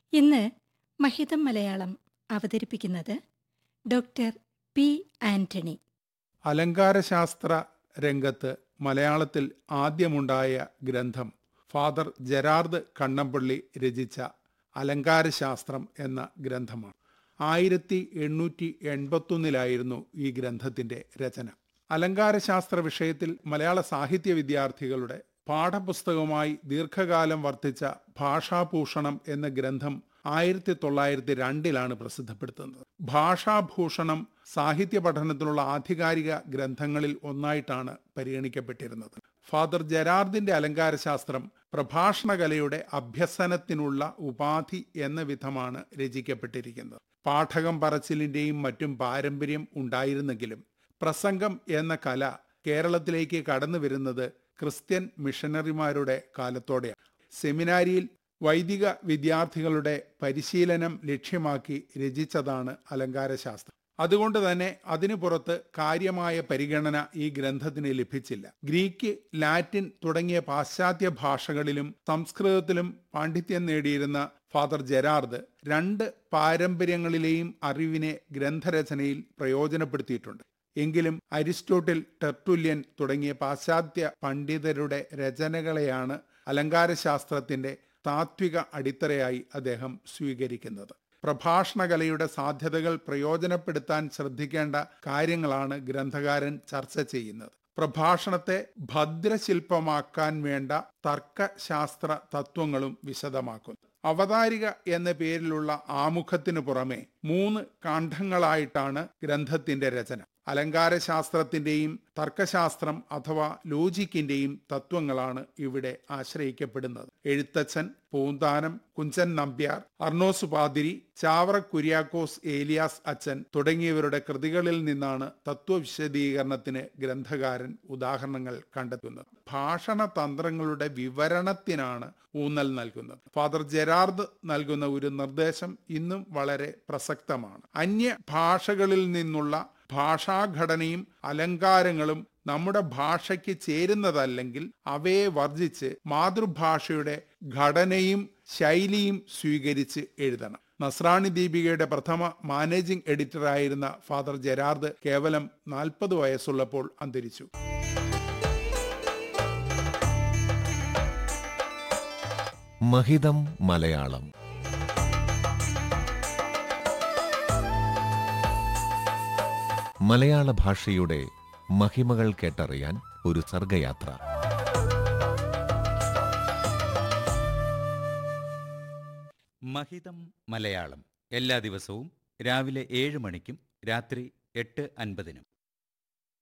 ഇന്ന് മഹിതം മലയാളം അവതരിപ്പിക്കുന്നത് ഡോക്ടർ പി ആന്റണി അലങ്കാരശാസ്ത്ര രംഗത്ത് മലയാളത്തിൽ ആദ്യമുണ്ടായ ഗ്രന്ഥം ഫാദർ ജെറാർഡ് കണ്ണമ്പള്ളി രചിച്ച അലങ്കാരശാസ്ത്രം എന്ന ഗ്രന്ഥമാണ് ആയിരത്തി എണ്ണൂറ്റി എൺപത്തൊന്നിലായിരുന്നു ഈ ഗ്രന്ഥത്തിന്റെ രചന അലങ്കാരശാസ്ത്ര വിഷയത്തിൽ മലയാള സാഹിത്യ വിദ്യാർത്ഥികളുടെ പാഠപുസ്തകമായി ദീർഘകാലം വർത്തിച്ച ഭാഷാഭൂഷണം എന്ന ഗ്രന്ഥം ആയിരത്തി തൊള്ളായിരത്തി രണ്ടിലാണ് പ്രസിദ്ധപ്പെടുത്തുന്നത് ഭാഷാഭൂഷണം സാഹിത്യ പഠനത്തിനുള്ള ആധികാരിക ഗ്രന്ഥങ്ങളിൽ ഒന്നായിട്ടാണ് പരിഗണിക്കപ്പെട്ടിരുന്നത് ഫാദർ ജെറാർഡിന്റെ അലങ്കാരശാസ്ത്രം പ്രഭാഷണകലയുടെ അഭ്യസനത്തിനുള്ള ഉപാധി എന്ന വിധമാണ് രചിക്കപ്പെട്ടിരിക്കുന്നത് പാഠകം പറച്ചിലിന്റെയും മറ്റും പാരമ്പര്യം ഉണ്ടായിരുന്നെങ്കിലും പ്രസംഗം എന്ന കല കേരളത്തിലേക്ക് കടന്നു വരുന്നത് ക്രിസ്ത്യൻ മിഷനറിമാരുടെ കാലത്തോടെയാണ് സെമിനാരിയിൽ വൈദിക വിദ്യാർത്ഥികളുടെ പരിശീലനം ലക്ഷ്യമാക്കി രചിച്ചതാണ് അലങ്കാരശാസ്ത്രം അതുകൊണ്ട് തന്നെ അതിനു പുറത്ത് കാര്യമായ പരിഗണന ഈ ഗ്രന്ഥത്തിന് ലഭിച്ചില്ല ഗ്രീക്ക് ലാറ്റിൻ തുടങ്ങിയ പാശ്ചാത്യ ഭാഷകളിലും സംസ്കൃതത്തിലും പാണ്ഡിത്യം നേടിയിരുന്ന ഫാദർ ജെറാർഡ് രണ്ട് പാരമ്പര്യങ്ങളിലെയും അറിവിനെ ഗ്രന്ഥരചനയിൽ പ്രയോജനപ്പെടുത്തിയിട്ടുണ്ട് എങ്കിലും അരിസ്റ്റോട്ടിൽ ടെർട്ടുല്യൻ തുടങ്ങിയ പാശ്ചാത്യ പണ്ഡിതരുടെ രചനകളെയാണ് അലങ്കാരശാസ്ത്രത്തിന്റെ താത്വിക അടിത്തറയായി അദ്ദേഹം സ്വീകരിക്കുന്നത് പ്രഭാഷണകലയുടെ സാധ്യതകൾ പ്രയോജനപ്പെടുത്താൻ ശ്രദ്ധിക്കേണ്ട കാര്യങ്ങളാണ് ഗ്രന്ഥകാരൻ ചർച്ച ചെയ്യുന്നത് പ്രഭാഷണത്തെ ഭദ്രശില്പമാക്കാൻ വേണ്ട തർക്കശാസ്ത്ര തത്വങ്ങളും വിശദമാക്കുന്നു അവതാരിക എന്ന പേരിലുള്ള ആമുഖത്തിനു പുറമെ മൂന്ന് കാണ്ഡങ്ങളായിട്ടാണ് ഗ്രന്ഥത്തിന്റെ രചന അലങ്കാരശാസ്ത്രത്തിന്റെയും തർക്കശാസ്ത്രം അഥവാ ലോജിക്കിന്റെയും തത്വങ്ങളാണ് ഇവിടെ ആശ്രയിക്കപ്പെടുന്നത് എഴുത്തച്ഛൻ പൂന്താനം കുഞ്ചൻ നമ്പ്യാർ അർണോസ് പാതിരി ചാവറ കുര്യാക്കോസ് ഏലിയാസ് അച്ഛൻ തുടങ്ങിയവരുടെ കൃതികളിൽ നിന്നാണ് തത്വവിശദീകരണത്തിന് ഗ്രന്ഥകാരൻ ഉദാഹരണങ്ങൾ കണ്ടെത്തുന്നത് ഭാഷണ തന്ത്രങ്ങളുടെ വിവരണത്തിനാണ് ഊന്നൽ നൽകുന്നത് ഫാദർ ജെറാർഡ് നൽകുന്ന ഒരു നിർദ്ദേശം ഇന്നും വളരെ പ്രസക്തമാണ് അന്യ ഭാഷകളിൽ നിന്നുള്ള ഭാഷാഘടനയും അലങ്കാരങ്ങളും നമ്മുടെ ഭാഷയ്ക്ക് ചേരുന്നതല്ലെങ്കിൽ അവയെ വർജിച്ച് മാതൃഭാഷയുടെ ഘടനയും ശൈലിയും സ്വീകരിച്ച് എഴുതണം നസ്രാണി ദീപികയുടെ പ്രഥമ മാനേജിംഗ് എഡിറ്ററായിരുന്ന ഫാദർ ജെറാർഡ് കേവലം നാൽപ്പത് വയസ്സുള്ളപ്പോൾ അന്തരിച്ചു മഹിതം മലയാളം മലയാള ഭാഷയുടെ മഹിമകൾ കേട്ടറിയാൻ ഒരു സർഗയാത്ര മഹിതം മലയാളം എല്ലാ ദിവസവും രാവിലെ ഏഴ് മണിക്കും രാത്രി എട്ട് അൻപതിനും